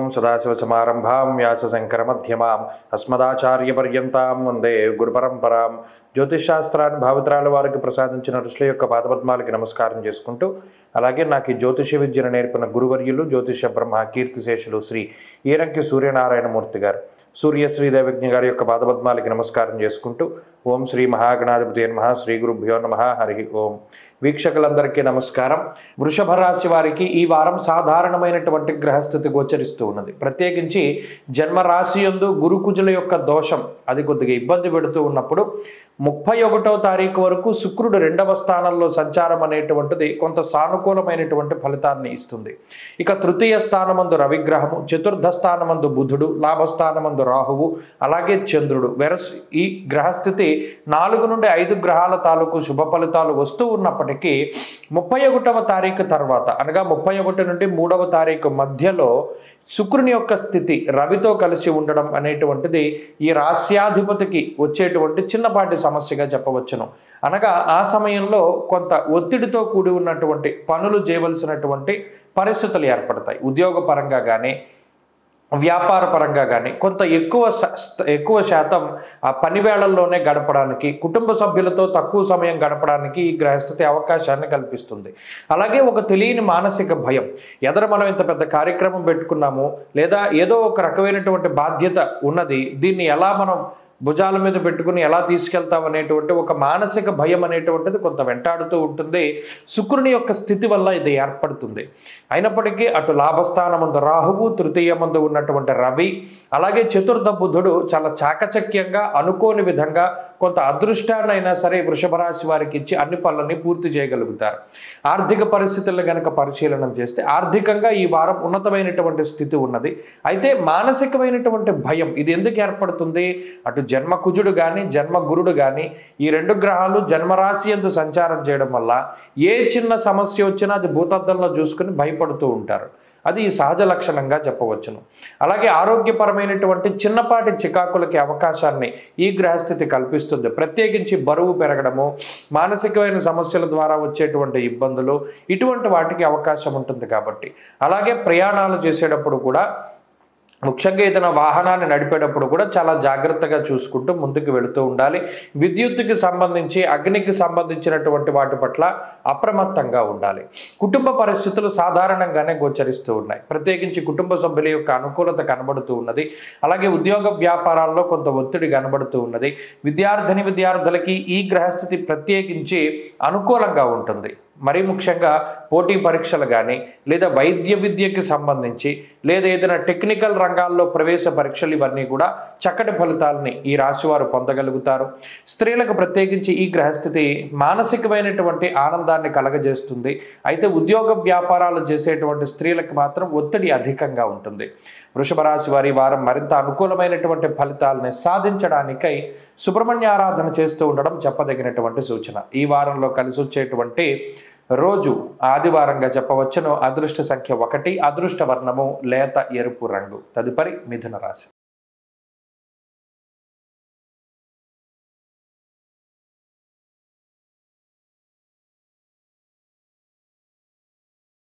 ఓం సదాశివసమారంభాం వ్యాసశంకరమధ్యమాం అస్మదాచార్యపర్యంతాం వందే గురుపరంపరాం జ్యోతిషాస్త్రాన్ని భావితరాల వారికి ప్రసాదించిన ఋషుల యొక్క పాదపద్మాలకి నమస్కారం చేసుకుంటూ అలాగే నాకు ఈ జ్యోతిష విద్యను నేర్పిన గురువర్యులు జ్యోతిష బ్రహ్మ కీర్తిశేషులు శ్రీ ఈరంకి సూర్యనారాయణమూర్తి గారు సూర్య శ్రీ దేవజ్ఞ గారి యొక్క పాదపద్మాలకి నమస్కారం చేసుకుంటూ ఓం శ్రీ మహాగణాధిపతి నమ శ్రీ గురుభ్యో నమ హరి ఓం వీక్షకులందరికీ నమస్కారం వృషభ రాశి వారికి ఈ వారం సాధారణమైనటువంటి గ్రహస్థితి గోచరిస్తూ ఉన్నది ప్రత్యేకించి జన్మరాశి యందు గురుకుజుల యొక్క దోషం అది కొద్దిగా ఇబ్బంది పెడుతూ ఉన్నప్పుడు ముప్పై ఒకటో తారీఖు వరకు శుక్రుడు రెండవ స్థానంలో సంచారం అనేటువంటిది కొంత సానుకూలమైనటువంటి ఫలితాన్ని ఇస్తుంది ఇక తృతీయ స్థానమందు రవిగ్రహము చతుర్థ స్థానమందు బుధుడు లాభస్థానమందు రాహువు అలాగే చంద్రుడు వెరస్ ఈ గ్రహస్థితి నాలుగు నుండి ఐదు గ్రహాల తాలూకు శుభ ఫలితాలు వస్తూ ఉన్నప్పటికీ ముప్పై ఒకటవ తారీఖు తర్వాత అనగా ముప్పై ఒకటి నుండి మూడవ తారీఖు మధ్యలో శుక్రుని యొక్క స్థితి రవితో కలిసి ఉండడం అనేటువంటిది ఈ రాస్యాధిపతికి వచ్చేటువంటి చిన్నపాటి సమస్యగా చెప్పవచ్చును అనగా ఆ సమయంలో కొంత ఒత్తిడితో కూడి ఉన్నటువంటి పనులు చేయవలసినటువంటి పరిస్థితులు ఏర్పడతాయి ఉద్యోగపరంగా కానీ వ్యాపార పరంగా కానీ కొంత ఎక్కువ శ- ఎక్కువ శాతం ఆ పని వేళల్లోనే గడపడానికి కుటుంబ సభ్యులతో తక్కువ సమయం గడపడానికి ఈ గ్రహస్థితి అవకాశాన్ని కల్పిస్తుంది అలాగే ఒక తెలియని మానసిక భయం ఎదర మనం ఇంత పెద్ద కార్యక్రమం పెట్టుకున్నాము లేదా ఏదో ఒక రకమైనటువంటి బాధ్యత ఉన్నది దీన్ని ఎలా మనం భుజాల మీద పెట్టుకుని ఎలా తీసుకెళ్తాం అనేటువంటి ఒక మానసిక భయం అనేటువంటిది కొంత వెంటాడుతూ ఉంటుంది శుక్రుని యొక్క స్థితి వల్ల ఇది ఏర్పడుతుంది అయినప్పటికీ అటు లాభస్థానమందు రాహువు తృతీయమందు ఉన్నటువంటి రవి అలాగే చతుర్థ బుధుడు చాలా చాకచక్యంగా అనుకోని విధంగా కొంత అదృష్టాన్ని అయినా సరే వృషభ రాశి వారికి ఇచ్చి అన్ని పనులని పూర్తి చేయగలుగుతారు ఆర్థిక పరిస్థితులను కనుక పరిశీలన చేస్తే ఆర్థికంగా ఈ వారం ఉన్నతమైనటువంటి స్థితి ఉన్నది అయితే మానసికమైనటువంటి భయం ఇది ఎందుకు ఏర్పడుతుంది అటు జన్మ కుజుడు కానీ జన్మ గురుడు కానీ ఈ రెండు గ్రహాలు జన్మరాశి ఎందు సంచారం చేయడం వల్ల ఏ చిన్న సమస్య వచ్చినా అది భూతద్దంలో చూసుకుని భయపడుతూ ఉంటారు అది ఈ సహజ లక్షణంగా చెప్పవచ్చును అలాగే ఆరోగ్యపరమైనటువంటి చిన్నపాటి చికాకులకి అవకాశాన్ని ఈ గ్రహస్థితి కల్పిస్తుంది ప్రత్యేకించి బరువు పెరగడము మానసికమైన సమస్యల ద్వారా వచ్చేటువంటి ఇబ్బందులు ఇటువంటి వాటికి అవకాశం ఉంటుంది కాబట్టి అలాగే ప్రయాణాలు చేసేటప్పుడు కూడా ముఖ్యంగా ఏదైనా వాహనాన్ని నడిపేటప్పుడు కూడా చాలా జాగ్రత్తగా చూసుకుంటూ ముందుకు వెళుతూ ఉండాలి విద్యుత్తుకి సంబంధించి అగ్నికి సంబంధించినటువంటి వాటి పట్ల అప్రమత్తంగా ఉండాలి కుటుంబ పరిస్థితులు సాధారణంగానే గోచరిస్తూ ఉన్నాయి ప్రత్యేకించి కుటుంబ సభ్యుల యొక్క అనుకూలత కనబడుతూ ఉన్నది అలాగే ఉద్యోగ వ్యాపారాల్లో కొంత ఒత్తిడి కనబడుతూ ఉన్నది విద్యార్థిని విద్యార్థులకి ఈ గ్రహస్థితి ప్రత్యేకించి అనుకూలంగా ఉంటుంది మరీ ముఖ్యంగా పోటీ పరీక్షలు కానీ లేదా వైద్య విద్యకి సంబంధించి లేదా ఏదైనా టెక్నికల్ రంగాల్లో ప్రవేశ పరీక్షలు ఇవన్నీ కూడా చక్కటి ఫలితాలని ఈ రాశి వారు పొందగలుగుతారు స్త్రీలకు ప్రత్యేకించి ఈ గ్రహస్థితి మానసికమైనటువంటి ఆనందాన్ని కలగజేస్తుంది అయితే ఉద్యోగ వ్యాపారాలు చేసేటువంటి స్త్రీలకు మాత్రం ఒత్తిడి అధికంగా ఉంటుంది వృషభ రాశి వారి ఈ వారం మరింత అనుకూలమైనటువంటి ఫలితాలని సాధించడానికై సుబ్రహ్మణ్య ఆరాధన చేస్తూ ఉండడం చెప్పదగినటువంటి సూచన ఈ వారంలో కలిసి వచ్చేటువంటి రోజు ఆదివారంగా చెప్పవచ్చును అదృష్ట సంఖ్య ఒకటి అదృష్ట వర్ణము లేత ఎరుపు రంగు తదుపరి మిథున రాశి